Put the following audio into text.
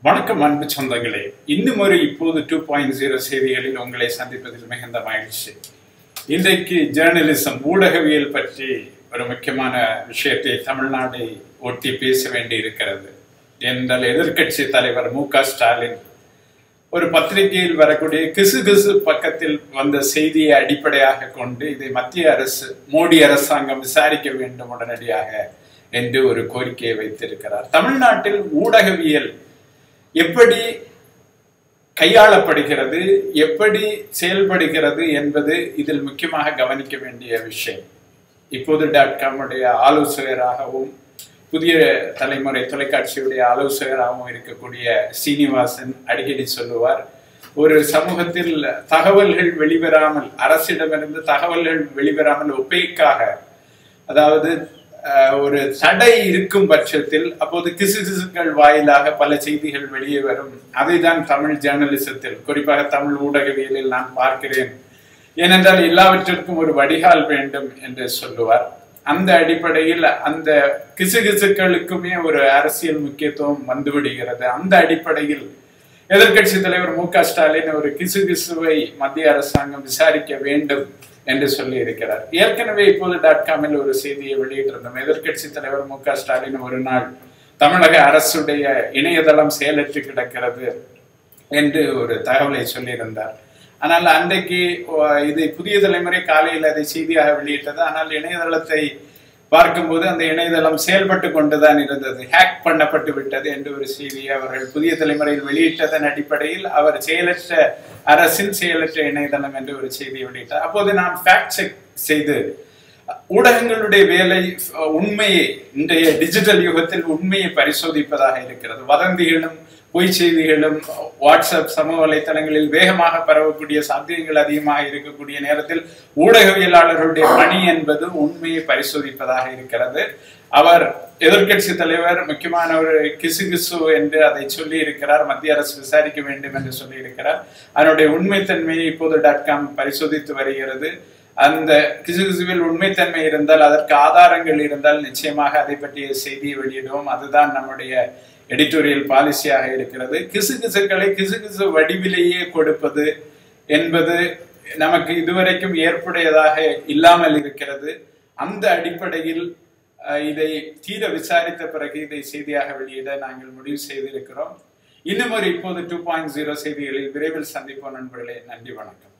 வணக்கம் அன்பு சொந்தங்களே இன்னும் ஒரு இப்போது டூ பாயிண்ட் ஜீரோ செய்திகளில் உங்களை சந்திப்பதில் மிகுந்த மகிழ்ச்சி இன்றைக்கு ஜேர்னலிசம் ஊடகவியல் பற்றி ஒரு முக்கியமான விஷயத்தை தமிழ்நாடை ஒட்டி பேச வேண்டி இருக்கிறது என்றால் எதிர்க்கட்சி தலைவர் மு க ஸ்டாலின் ஒரு பத்திரிகையில் வரக்கூடிய கிசு கிசு பக்கத்தில் வந்த செய்தியை அடிப்படையாக கொண்டு இதை மத்திய அரசு மோடி அரசாங்கம் விசாரிக்க வேண்டும் உடனடியாக என்று ஒரு கோரிக்கையை வைத்திருக்கிறார் தமிழ்நாட்டில் ஊடகவியல் எப்படி கையாளப்படுகிறது எப்படி செயல்படுகிறது என்பது இதில் முக்கியமாக கவனிக்க வேண்டிய விஷயம் இப்போது டாட் காமுடைய ஆலோசகராகவும் புதிய தலைமுறை தொலைக்காட்சியுடைய ஆலோசகராகவும் இருக்கக்கூடிய சீனிவாசன் அடிக்கடி சொல்லுவார் ஒரு சமூகத்தில் தகவல்கள் வெளிவராமல் அரசிடமிருந்து தகவல்கள் வெளிவராமல் ஒப்பேக்காக அதாவது ஒரு தடை இருக்கும் பட்சத்தில் அப்போது கிசு கிசுக்கள் வாயிலாக பல செய்திகள் வெளியே வரும் அதை தான் தமிழ் ஜேர்னலிசத்தில் குறிப்பாக தமிழ் ஊடகவியலில் நான் பார்க்கிறேன் ஏனென்றால் எல்லாவற்றிற்கும் ஒரு வடிகால் வேண்டும் என்று சொல்லுவார் அந்த அடிப்படையில் அந்த கிசுகிசுக்களுக்குமே ஒரு அரசியல் முக்கியத்துவம் வந்துவிடுகிறது அந்த அடிப்படையில் எதிர்கட்சி தலைவர் மு க ஸ்டாலின் ஒரு கிசுகிசுவை மத்திய அரசாங்கம் விசாரிக்க வேண்டும் என்று சொல்லி இருக்கிறார் ஏற்கனவே இப்போது டாட் காமில் ஒரு செய்தியை வெளியிட்டிருந்தோம் எதிர்கட்சி தலைவர் மு க ஸ்டாலின் ஒரு நாள் தமிழக அரசுடைய இணையதளம் செயலற்று கிடக்கிறது என்று ஒரு தகவலை சொல்லியிருந்தார் ஆனால் அன்றைக்கு இது புதிய தலைமுறை காலையில் அதை செய்தியாக வெளியிட்டது ஆனால் இணையதளத்தை பார்க்கும்போது அந்த இணையதளம் செயல்பட்டு கொண்டுதான் இருந்தது ஹேக் பண்ணப்பட்டு விட்டது என்று ஒரு செய்தியை அவர்கள் புதிய தலைமுறையில் வெளியிட்டதன் அடிப்படையில் அவர் செயலற்ற அரசின் செயலற்ற இணையதளம் என்று ஒரு செய்தியை வெளியிட்டார் அப்போது நாம் ஃபேக்ட் செக் செய்து ஊடகங்களுடைய வேலை உண்மையை இன்றைய டிஜிட்டல் யுகத்தில் உண்மையை பரிசோதிப்பதாக இருக்கிறது வதந்திகளும் பொய் செய்திகளும் வாட்ஸ்அப் சமூக வலைத்தளங்களில் வேகமாக பரவக்கூடிய சாத்தியங்கள் அதிகமாக இருக்கக்கூடிய நேரத்தில் ஊடகவியலாளர்களுடைய பணி என்பது உண்மையை பரிசோதிப்பதாக இருக்கிறது அவர் எதிர்கட்சி தலைவர் முக்கியமான ஒரு கிசு கிசு என்று அதை சொல்லி இருக்கிறார் மத்திய அரசு விசாரிக்க வேண்டும் என்று சொல்லி இருக்கிறார் அதனுடைய உண்மைத்தன்மையை இப்போது டாட் காம் பரிசோதித்து வருகிறது அந்த கிசுகிசுவில் உண்மைத்தன்மை இருந்தால் அதற்கு ஆதாரங்கள் இருந்தால் நிச்சயமாக அதை பற்றிய செய்தியை வெளியிடுவோம் அதுதான் நம்முடைய எடிட்டோரியல் பாலிசியாக இருக்கிறது கிசுகிசுக்களை கிசுகிசு வடிவிலேயே கொடுப்பது என்பது நமக்கு இதுவரைக்கும் ஏற்புடையதாக இல்லாமல் இருக்கிறது அந்த அடிப்படையில் இதை தீர விசாரித்த பிறகு இதை செய்தியாக வெளியிட நாங்கள் முடிவு செய்திருக்கிறோம் இன்னும் ஒரு இப்போது டூ பாயிண்ட் ஜீரோ செய்திகளில் விரைவில் சந்திப்போம் நண்பர்களே நன்றி வணக்கம்